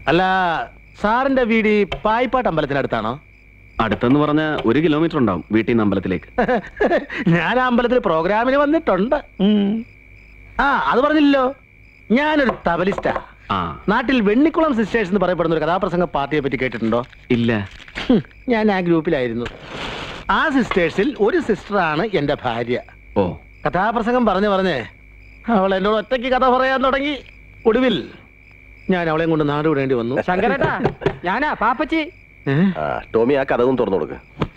അല്ല സാറിന്റെ വീട് ഈ പായിപ്പാട്ട് അമ്പലത്തിനടുത്താണോ അടുത്തെന്ന് പറഞ്ഞ ഒരു കിലോമീറ്റർ ഉണ്ടാവും വീട്ടിൽ നിന്ന് അമ്പലത്തിലേക്ക് ഞാൻ ആ അമ്പലത്തിൽ പ്രോഗ്രാമിന് വന്നിട്ടുണ്ട് ഉം. ആ അത് പറഞ്ഞില്ലല്ലോ ഞാനൊരു തബലിസ്റ്റാ ആ നാട്ടിൽ വെണ്ണിക്കുളം സിസ്റ്റേഴ്സ് എന്ന് പറയപ്പെടുന്ന ഒരു കഥാപ്രസംഗ പാർട്ടിയെ പറ്റി കേട്ടിട്ടുണ്ടോ ഇല്ല ഹും, ഞാൻ ആ ഗ്രൂപ്പിലായിരുന്നു ആ സിസ്റ്റേഴ്സിൽ ഒരു സിസ്റ്ററാണ് എന്റെ ഭാര്യ ഓ കഥാപ്രസംഗം പറഞ്ഞു പറഞ്ഞേ അവൾ എന്നോട് ഒറ്റയ്ക്ക് കഥ പറയാൻ തുടങ്ങി ഒടുവിൽ ഞാൻ അവളെ കൊണ്ട് നാട് വിടേണ്ടി വന്നു ശങ്കരേട്ടാ ഞാനാ പാപ്പച്ചി ഏ? ആ, ടോമി ആ കഥകും തുറന്നു കൊടുക്ക്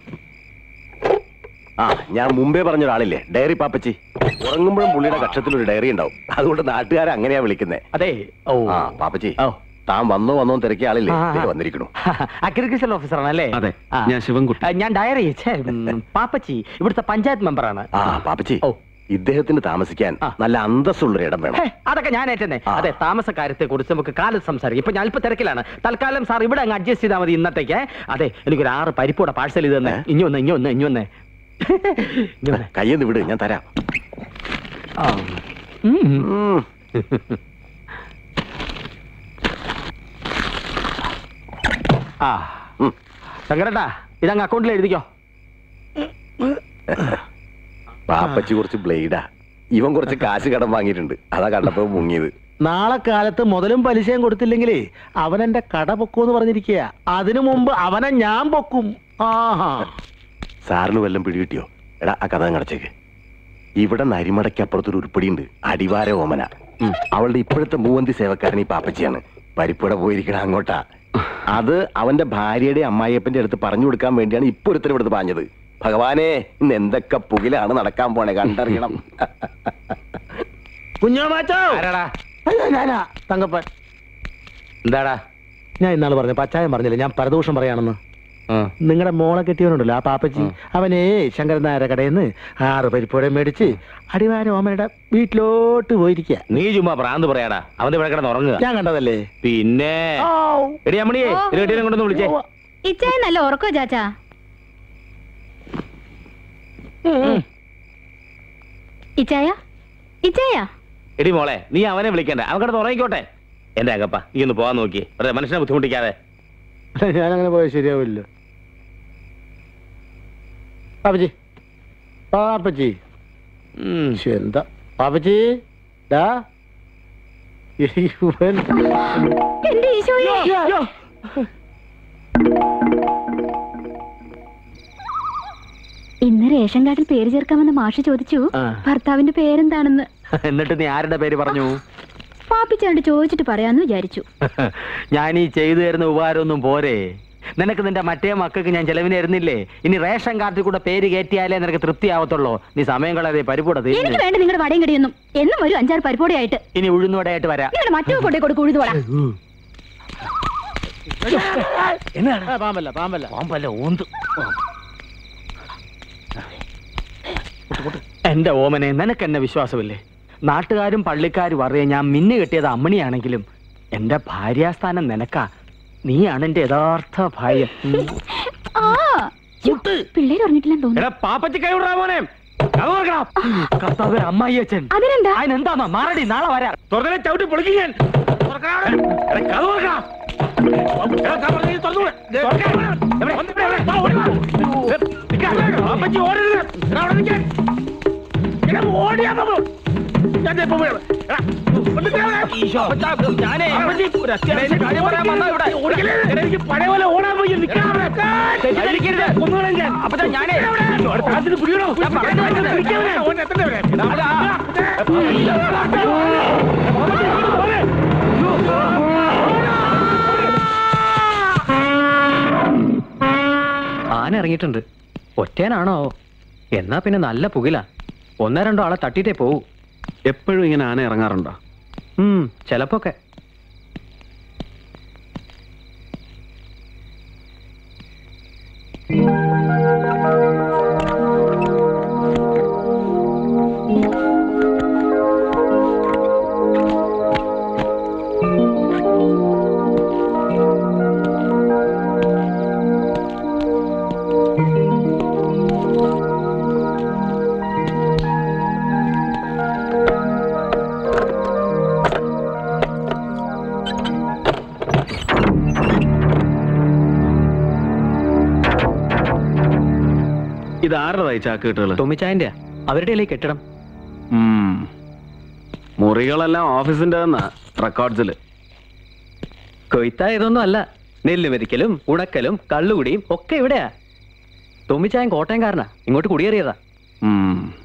ആ ഞാൻ മുമ്പേ പറഞ്ഞ ഒരാളില്ലേ ഡയറി പാപ്പച്ചി ഉറങ്ങുമ്പോഴും പുള്ളിയുടെ കക്ഷത്തിൽ ഒരു ഡയറി ഉണ്ടാവും അതുകൊണ്ട് നാട്ടുകാരെ അങ്ങനെയാ വിളിക്കുന്നേ അതെ ഓ ആ പാപ്പച്ചി ഓ താൻ വന്നോ വന്നോ തിരക്കിയ ആളില്ലേ ആ, ആ. ദേ വന്നിരിക്കണു അഗ്രികൾച്ചർ ഓഫീസറാണ് അല്ലേ അതെ ആ. ഞാൻ ശിവൻകുട്ടി ആ, ഞാൻ ഡയറി ഛേ, ഉം, പാപ്പച്ചി ഇവിടുത്തെ പഞ്ചായത്ത് മെമ്പറാണ് ആ പാപ്പച്ചി ഓ. ഇദ്ദേഹത്തിന് താമസിക്കാൻ ആ. നല്ല അന്തസ്സുള്ളൊരു ഇടം വേണം ഹേ, അതൊക്കെ ഞാൻ ഏറ്റന്നെ ആ. അതെ താമസക്കാര്യത്തെ കുറിച്ച് നമുക്ക് കാലത്ത് സംസാരിക്കും ഇപ്പൊ ഞാൻ ഇപ്പൊ തിരക്കിലാണ് തൽക്കാലം സാർ ഇവിടെ അങ്ങ് അഡ്ജസ്റ്റ് ചെയ്താൽ മതി ഇന്നത്തേക്ക് അതെ എനിക്കൊരു ആറ് പരിപ്പൂടെ പാഴ്സൽ ചെയ്ത് തന്നെ ഏ? ഇനി ഒന്ന് ഇനി ഒന്ന് ഇനി ഒന്ന് ഇനി ഒന്ന് കയ്യെന്ന് വിട് ഞാൻ തരാം ആ. ഉം. ഉം. ആ ഉം. ശങ്കരട്ടാ ഇതങ്ങ് അക്കൗണ്ടിൽ എഴുതിക്കോ പാപ്പച്ചി കുറച്ച് ബ്ലേഡാ ഇവൻ കുറച്ച് കാശ് കടം വാങ്ങിയിട്ടുണ്ട് അതാ കണ്ടപ്പോ മുങ്ങിയത് നാളെ കാലത്ത് മുതലും പലിശയും കൊടുത്തില്ലെങ്കിലേ അവൻ എന്റെ കട പൊക്കൂന്ന് പറഞ്ഞിരിക്കുക അതിനു മുമ്പ് അവനെ ഞാൻ പൊക്കും ആഹാ സാറിന് വല്ലതും പിടികിട്ടിയോ എടാ ആ കഥ കടച്ചേക്ക് ഇവിടെ നരിമടയ്ക്കപ്പുറത്തൊരു ഉരുപ്പടിയുണ്ട് അടിവാര ഓമന അവളുടെ ഇപ്പോഴത്തെ മൂവന്തി സേവക്കാരൻ ഈ പാപ്പച്ചിയാണ് പരിപ്പുടെ പോയിരിക്കണ അങ്ങോട്ടാ അത് അവന്റെ ഭാര്യയുടെ അമ്മായിയപ്പന്റെ അടുത്ത് പറഞ്ഞു കൊടുക്കാൻ വേണ്ടിയാണ് ഇപ്പൊ ഒരുത്തരം ഇവിടുന്ന് പാഞ്ഞത് ഭഗവാനെ ഇന്ന് എന്തൊക്കെ പുകിലാണ് നടക്കാൻ പോണേ കണ്ടറിയണം കുഞ്ഞോമാച്ചോ ആരാടാ അയ്യോ ഞാനാ തങ്കപ്പൻ എന്താടാ ഞാൻ ഇന്നാള് പറഞ്ഞു പച്ചായം പറഞ്ഞില്ല ഞാൻ പരദൂഷം പറയാണെന്ന് നിങ്ങളുടെ മോളെ കെട്ടിയവനുണ്ടല്ലോ ആ പാപ്പച്ചി അവനേ ശങ്കരൻ നായരുടെ കടയിൽ നിന്ന് ആറ് പരിപ്പോടെ മേടിച്ച് അടിവാര ഓമനയുടെ വീട്ടിലോട്ട് പോയിരിക്കുക നീ ചുമ്മാ ഭ്രാന്ത് പറയാടാ അവന്റെ ഇവിടെ കിടന്ന് ഉറങ്ങുക ഞാൻ കണ്ടതല്ലേ പിന്നെ എടി അമ്മണിയെ ഓ. ഇരുകെട്ടിനെ കൊണ്ടൊന്ന് വിളിച്ചേ ഇച്ചായ നല്ല ഉറക്കോ ചാച്ചാ ഇച്ചായ ഇച്ചായ എടി മോളെ നീ അവനെ വിളിക്കണ്ട അവൻ കിടന്ന് ഉറങ്ങിക്കോട്ടെ എന്റെ അകപ്പ നീ ഒന്ന് പോകാൻ നോക്കി വെറുതെ മനുഷ്യനെ ബുദ്ധിമുട്ടിക്കാതെ ഞാൻ അങ്ങനെ പോയാൽ ശരിയാവില്ല പാപ്പച്ചി പാപ്പച്ചി ഉം. ശ്ശെ, എന്താ പാപ്പച്ചി ഡാ ഇവൻ എന്റെ ഈശോയെ ഇന്ന് റേഷൻ കാർഡിൽ പേര് ചേർക്കാമെന്ന് മാഷ് ചോദിച്ചു ആ. ഭർത്താവിന്റെ പേരെന്താണെന്ന് എന്നിട്ട് നീ ആരുടെ പേര് പറഞ്ഞു പാപ്പിച്ചാണ്ട് ചോദിച്ചിട്ട് പറയാന്ന് വിചാരിച്ചു ഞാൻ ഈ ചെയ്തു തരുന്ന ഉപകാരമൊന്നും പോരെ നിനക്ക് നിന്റെ മറ്റേ മക്കൾക്ക് ഞാൻ ചെലവിന് തരുന്നില്ലേ ഇനി റേഷൻ കാർഡിൽ കൂടെ പേര് കയറ്റിയാലേ നിനക്ക് തൃപ്തിയാവത്തുള്ളൂ നീ സമയം കളയാതെ പരിപൂട എനിക്ക് വേണ്ട നിങ്ങളുടെ വടയും കടിയൊന്നും എന്നും ഒരു അഞ്ചാറ് പരിപ്പോടെയായിട്ട് ഇനി ഉഴുന്നുവടയായിട്ട് വരാം നിങ്ങളുടെ മറ്റോ കൊണ്ടേ കൊടുക്കും ഉഴുതുവട ആ, പാമ്പല്ല പാമ്പല്ല പാമ്പല്ല ഓന്ത് എന്റെ ഓമനെ നിനക്ക് എന്നെ വിശ്വാസമില്ലേ നാട്ടുകാരും പള്ളിക്കാരും അറിയാൻ ഞാൻ മിന്നു കെട്ടിയത് അമ്മണിയാണെങ്കിലും എന്റെ ഭാര്യാസ്ഥാനം നിനക്കാ നീയാണ് എന്റെ യഥാർത്ഥ ഭാര്യ ഉം. ആ പിള്ളേര് ഉറങ്ങിട്ടില്ലെന്ന് തോന്നുന്നു എടാ പാപ്പച്ചി കൈ വിടറാ മോനെ കഥ തുറക്കണം. കർത്താവേ അമ്മായി അച്ഛൻ അതിനെന്താ അതിനെന്താ മാറടി നാളെ വരാം തുറന്നേ ചവിട്ടി പൊളിക്കും ഞാൻ തുറക്കടാ. എടാ, കഥ തുറക്കണം. എടാ, കഥ തുറന്ന് തുറന്നു വിട്. തുറക്കാൻ. എവിടെ? വന്നിട്ട് എവിടെ? വാ, ഓടി വാ. ഏ, നിൽക്കാൻ. പാപ്പച്ചി ഓടരുത്. എടാ, അവിടെ നിൽക്കാൻ. എടാ, ഓടിയാ നമ്മൾ. ഞാൻ ദേ ഇപ്പൊ വീഴും. എടാ, വന്നിട്ട് എവിടെ? ഞാനേ പാപ്പച്ചി, ഒരു അത്യാവശ്യ കാര്യം പറയാൻ വന്നാ ഇവിടെ. ഓടിക്കല്ലേ? എടാ, എനിക്ക് പഴയ പോലെ ഓടാൻ വയ്യ. നിൽക്കാൻ അവിടെ. തെറ്റിദ്ധരിക്കരുത്. കൊന്നുകളയും ഞാൻ. അപ്പച്ചാ, ഞാനേ അവിടെ താഴത്തിന് പിടിക്കണോ? ഞാൻ പറയുന്നത് കേൾക്ക്. നിൽക്കവിടെ. ഓൻ എത്തണ്ടേ ഇവിടെ? എടാ, ആന ഇറങ്ങിയിട്ടുണ്ട് ഒറ്റേനാണോ എന്നാ പിന്നെ നല്ല പുകില ഒന്നോ രണ്ടോ ആളെ തട്ടിയിട്ടേ പോവൂ എപ്പോഴും ഇങ്ങനെ ആന ഇറങ്ങാറുണ്ടോ ഉം ചിലപ്പോക്കെ ഇത് ആരുടേതായി ചാക്കുകെട്ടുകള് ടോമിച്ചായന്റെ അവരുടെ കെട്ടിടം ഉം. മുറികളെല്ലാം ഓഫീസിന്റെ റെക്കോർഡ്സില് കൊയ്ത്തായതൊന്നും അല്ല നെല്ല് മെതിക്കലും ഉണക്കലും കള്ളുകുടിയും ഒക്കെ ഇവിടെയാ ടോമിച്ചായൻ കോട്ടയംകാരനാ ഇങ്ങോട്ട് കുടിയേറിയതാ ഉം.